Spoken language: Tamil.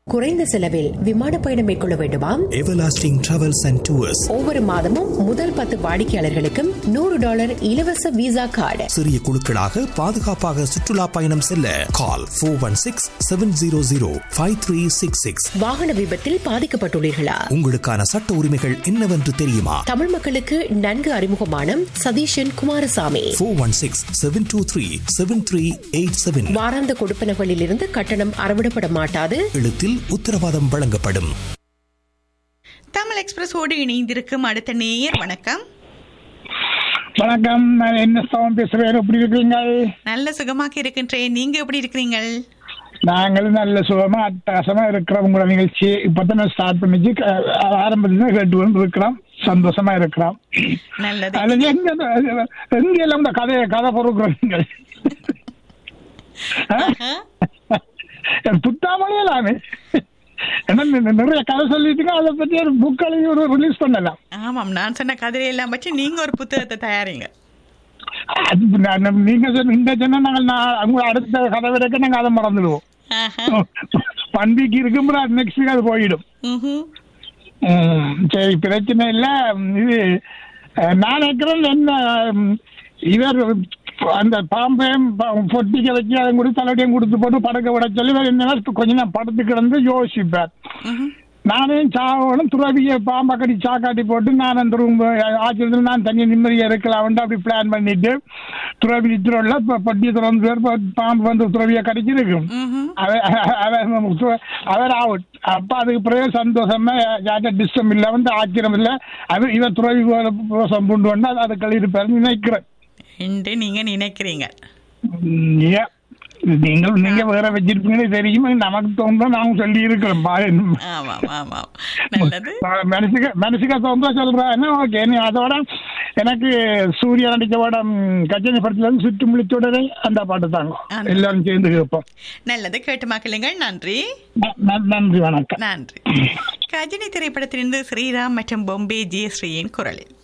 குறைந்த செலவில் விமான பயணம் மேற்கொள்ள வேண்டுமா Everlasting Travels and Tours ஒவ்வொரு மாதமும் முதல் பத்து வாடிக்கையாளர்களுக்கும் நூறு டாலர் இலவச விசா கார்டு சிறிய குழுக்களாக பாதுகாப்பாக சுற்றுலா பயணம் செல்ல call four one six seven zero zero five three six six வாகன விபத்தில் பாதிக்கப்பட்டுள்ளீர்களா உங்களுக்கான சட்ட உரிமைகள் என்னவென்று தெரியுமா தமிழ் மக்களுக்கு நன்கு அறிமுகமான Satheeshan Kumaraswamy four one six seven two three seven three eight seven வாராந்த கொடுப்பனகளில் இருந்து கட்டணம் அறவிடப்பட மாட்டாது எழுத்தில் உத்தரவாதம் வழங்கப்படும் தமிழ் எக்ஸ்பிரஸோடு இணைந்திருக்கும் அடுத்த நேயர் வணக்கம் வணக்கம் நான் என்ன சவம் பேசுறேன் எப்படி இருக்கீங்க நல்ல சுகமாக இருக்கின்றேன் நீங்க எப்படி இருக்கிறீங்கள் நாங்களும் நல்ல சுகமா அட்டகாசமா இருக்கிறோம் உங்களோட நிகழ்ச்சி இப்பதான் ஸ்டார்ட் பண்ணிச்சு க- ஆரம்பத்துல கேட்டு கொண்டு இருக்கிறோம் சந்தோஷமா இருக்கிறோம் நல்லது அதுல எங்க எங்க எல்லாம் இந்த கதையை கதை பொறுக்கிறீங்க புத்தாமலே எல்லாமே ஏன்னா நி- நிறைய கதை சொல்லிட்டு அதை பத்தி ஒரு புக் எழுதி ஒரு ரிலீஸ் பண்ணலாம் ஆமாம் நான் சொன்ன கதிரையெல்லாம் வச்சு நீங்க ஒரு புத்தகத்தை தயாரிங்க அது நான் நீங்க சொன்ன இந்த சொன்ன நாங்கள் நான் அவங்க அடுத்த கதை வரைக்கும் நாங்கள் அதை மறந்துடுவோம் ஆஹா. பண்டிகைக்கு இருக்கும்போது அது நெக்ஸ்ட் வீக் அது போயிடும் ம்ஹும். ம், சரி பிரச்சனை இல்லை இது அஹ், நான் நினைக்கிறேன் என்ன ம், இவர் அந்த பாம்பையும் ப- பொட்டிக்க வச்சு அதை கூட தலையடியும் கொடுத்து போட்டு படுக்க விட சொல்லி இவர் என்ன கொஞ்ச நேரம் படுத்து கிடந்து யோசிப்பார் ம்ஹும். நானே சாகணும் துறவிய பாம்பை கட்டி சாக்காட்டி போட்டு நான் அந்த ரூம் ஆச்சரியத்தில் நான் தனியாக நிம்மதியாக இருக்கலாம்னு அப்படி பிளான் பண்ணிட்டு துறவி நித்திரோல இப்போ பொட்டியை திறந்து இப்ப பாம்பு வந்து துறவியை கடிச்சிருக்கும் ம்ஹும். அவ- அவ- அவர் அவுட் அப்ப அதுக்கு பிறகு சந்தோஷமா யார்ட்ட டிஸ்டம் இல்ல வந்து ஆச்சரியம் இல்ல அது இவன் துறவி ரோசம் பூண்டு வந்து அது அதுக்கள் இருப்பாரு நினைக்கிறேன் என்று நீங்க நினைக்கிறீங்க உம், ஏன்? நீங்கள் நீங்க வேற வச்சிருப்பீங்கன்னு தெரியும் நமக்கு தோன்ற நாங்க சொல்லி இருக்கிறோம் பாருங்க. ஆமாம் ஆமாம் நல்லது மனசுக்கு மனசுக்கு தோன்ற சொல்றேன் ஓகே நீ அதோட எனக்கு சூர்யா நடிச்ச படம் கஜினி படத்துல இருந்து சுற்றி முழிச்சோடனே அந்த பாட்டு தாங்க அந்த- எல்லாரும் சேர்ந்து கேட்போம் நல்லது கேட்டு மக்களுங்கள் நன்றி ந- ந- நன்றி வணக்கம் நன்றி கஜினி திரைப்படத்திலிருந்து ஸ்ரீராம் மற்றும் பொம்பே ஜெயஸ்ரீயின் குரலில்